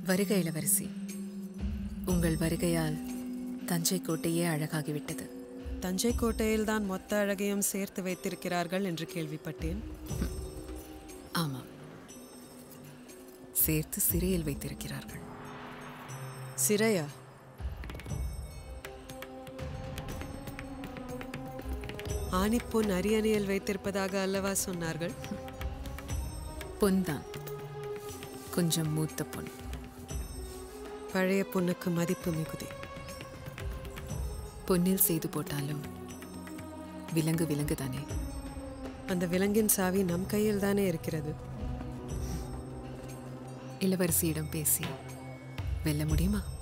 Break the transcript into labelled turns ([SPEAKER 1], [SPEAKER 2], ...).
[SPEAKER 1] வருக இளவரசி உங்கள் வருகையால் தஞ்சை கோட்டையே அழகாகிவிட்டது
[SPEAKER 2] தஞ்சை கோட்டையில் தான் மொத்த அழகையும் சேர்த்து வைத்திருக்கிறார்கள் என்று கேள்விப்பட்டேன்
[SPEAKER 1] ஆமாம் சேர்த்து சிறையில் வைத்திருக்கிறார்கள்
[SPEAKER 2] சிறையா ஆணிப்பொன் அரியணையில் வைத்திருப்பதாக அல்லவா சொன்னார்கள்
[SPEAKER 1] பொன்தான் கொஞ்சம் மூத்த பொன்
[SPEAKER 2] பழைய பொண்ணுக்கு மதிப்பு மிகுதி
[SPEAKER 1] பொன்னில் செய்து போட்டாலும் விலங்கு விலங்கு தானே
[SPEAKER 2] அந்த விலங்கின் சாவி நம் கையில் தானே இருக்கிறது
[SPEAKER 1] இளவரசியிடம் பேசி வெல்ல முடியுமா